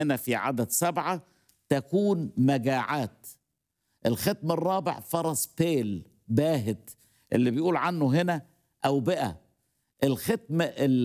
هنا في عدد سبعة تكون مجاعات الختم الرابع فرس بيل باهت اللي بيقول عنه هنا أوبئة الختم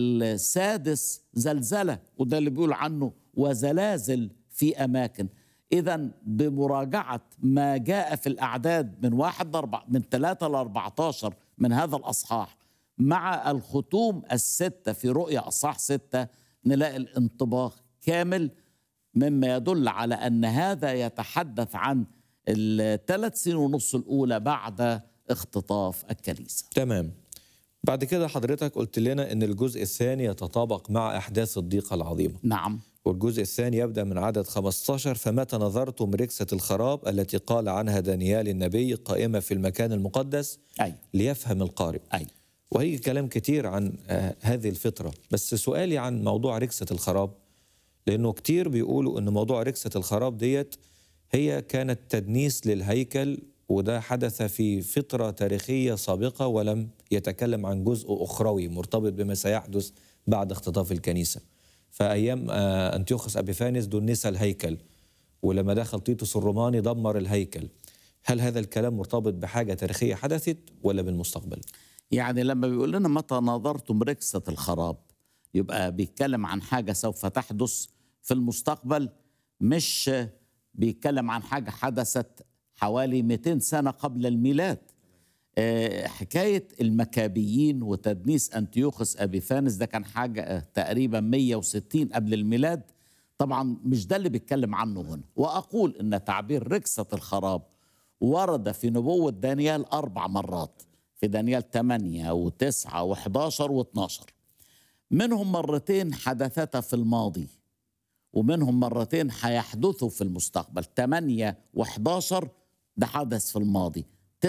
السادس زلزلة وده اللي بيقول عنه وزلازل في أماكن إذا بمراجعة ما جاء في الأعداد من واحد لأربع من ثلاثة لأربعتاشر من هذا الأصحاح مع الختوم الستة في رؤيا أصحاح ستة نلاقي الانطباق كامل مما يدل على أن هذا يتحدث عن الثلاث سنين ونص الأولى بعد اختطاف الكنيسة تمام بعد كده حضرتك قلت لنا ان الجزء الثاني يتطابق مع احداث الضيقه العظيمه نعم والجزء الثاني يبدا من عدد 15 فمتى نظرتم ركسه الخراب التي قال عنها دانيال النبي قائمه في المكان المقدس أي ليفهم القارئ أي وهيجي كلام كتير عن آه، هذه الفتره بس سؤالي عن موضوع ركسه الخراب لانه كتير بيقولوا ان موضوع ركسه الخراب ديت هي كانت تدنيس للهيكل وده حدث في فتره تاريخيه سابقه ولم يتكلم عن جزء اخروي مرتبط بما سيحدث بعد اختطاف الكنيسه فايام آه، انتيوخوس ابيفانيس دنس الهيكل ولما دخل تيتوس الروماني دمر الهيكل هل هذا الكلام مرتبط بحاجه تاريخيه حدثت ولا بالمستقبل يعني لما بيقول لنا متى نظرتم ركسة الخراب يبقى بيتكلم عن حاجة سوف تحدث في المستقبل مش بيتكلم عن حاجة حدثت حوالي 200 سنة قبل الميلاد آه، حكاية المكابيين وتدنيس أنتيوخوس أبيفانس ده كان حاجة آه، تقريبا 160 قبل الميلاد طبعا مش ده اللي بيتكلم عنه هنا وأقول أن تعبير ركسة الخراب ورد في نبوة دانيال أربع مرات في دانيال 8 و9 و11 و12 منهم مرتين حدثتا في الماضي ومنهم مرتين هيحدثوا في المستقبل 8 و11 ده حدث في الماضي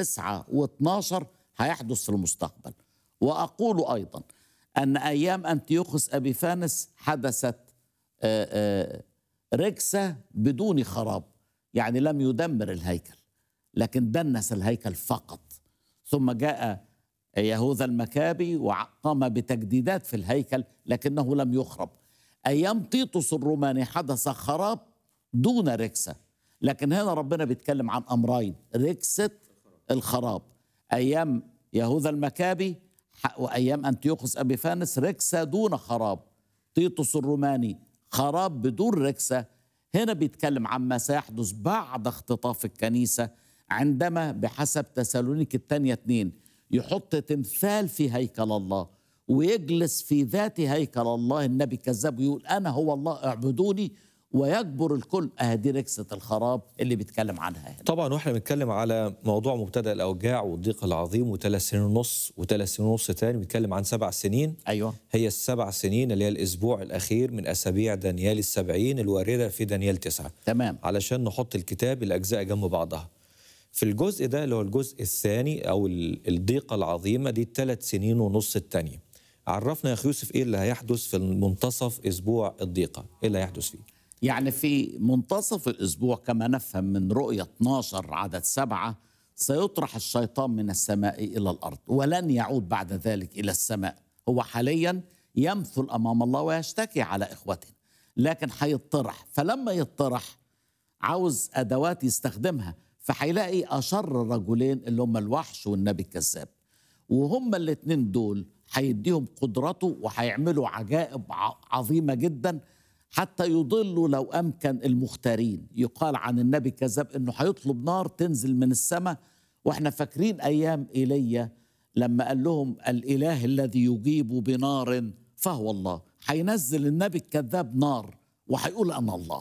9 و12 هيحدث في المستقبل وأقول أيضا أن أيام أنتيوخوس أبيفانس حدثت آه، آه، ركسة بدون خراب يعني لم يدمر الهيكل لكن دنس الهيكل فقط ثم جاء يهوذا المكابي وقام بتجديدات في الهيكل لكنه لم يخرب ايام تيتوس الروماني حدث خراب دون ركسه لكن هنا ربنا بيتكلم عن امرين ركسه الخراب ايام يهوذا المكابي ح- وايام انتيوخوس ابيفانس ركسه دون خراب تيتوس الروماني خراب بدون ركسه هنا بيتكلم عما سيحدث بعد اختطاف الكنيسه عندما بحسب تسالونيك الثانيه اتنين يحط تمثال في هيكل الله ويجلس في ذات هيكل الله النبي كذاب ويقول انا هو الله اعبدوني ويجبر الكل اهدي ركسه الخراب اللي بيتكلم عنها هنا طبعا واحنا بنتكلم على موضوع مبتدا الاوجاع والضيق العظيم وثلاث سنين ونص وثلاث سنين ونص تاني بنتكلم عن سبع سنين ايوه هي السبع سنين اللي هي الاسبوع الاخير من اسابيع دانيال السبعين الوارده في دانيال تسعه تمام علشان نحط الكتاب الاجزاء جنب بعضها في الجزء ده اللي هو الجزء الثاني او ال- الضيقه العظيمه دي الثلاث سنين ونص الثانيه عرفنا يا اخي يوسف ايه اللي هيحدث في منتصف اسبوع الضيقه ايه اللي هيحدث فيه يعني في منتصف الأسبوع كما نفهم من رؤية 12 عدد سبعة سيطرح الشيطان من السماء إلى الأرض ولن يعود بعد ذلك إلى السماء هو حاليا يمثل أمام الله ويشتكي على إخوته لكن هيطرح فلما يطرح عاوز أدوات يستخدمها فهيلاقي أشر رجلين اللي هم الوحش والنبي الكذاب وهم الاتنين دول هيديهم قدرته وهيعملوا عجائب ع- عظيمة جدا حتى يضلوا لو أمكن المختارين يقال عن النبي كذاب أنه هيطلب نار تنزل من السماء وإحنا فاكرين أيام إيليا لما قال لهم الإله الذي يجيب بنار فهو الله هينزل النبي الكذاب نار وهيقول أنا الله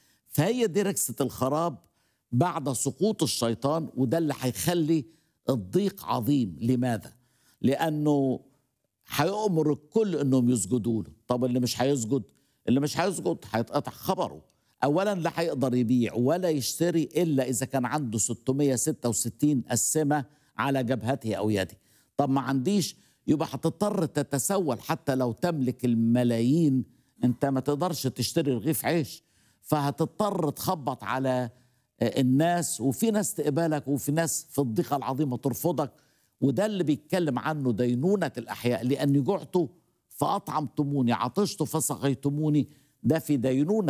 فهي دي ركسة الخراب بعد سقوط الشيطان وده اللي هيخلي الضيق عظيم لماذا؟ لأنه هيأمر الكل انهم يسجدوا له طب اللي مش هيسجد اللي مش هيسجد هيتقطع خبره اولا لا هيقدر يبيع ولا يشتري الا اذا كان عنده 666 قسمه على جبهته او يده طب ما عنديش يبقى هتضطر تتسول حتى لو تملك الملايين انت ما تقدرش تشتري رغيف عيش فهتضطر تخبط على الناس وفي ناس تقبلك وفي ناس في الضيقه العظيمه ترفضك وده اللي بيتكلم عنه دينونة الأحياء لأني جعت فأطعمتموني عطشت فسقيتموني ده في دينونة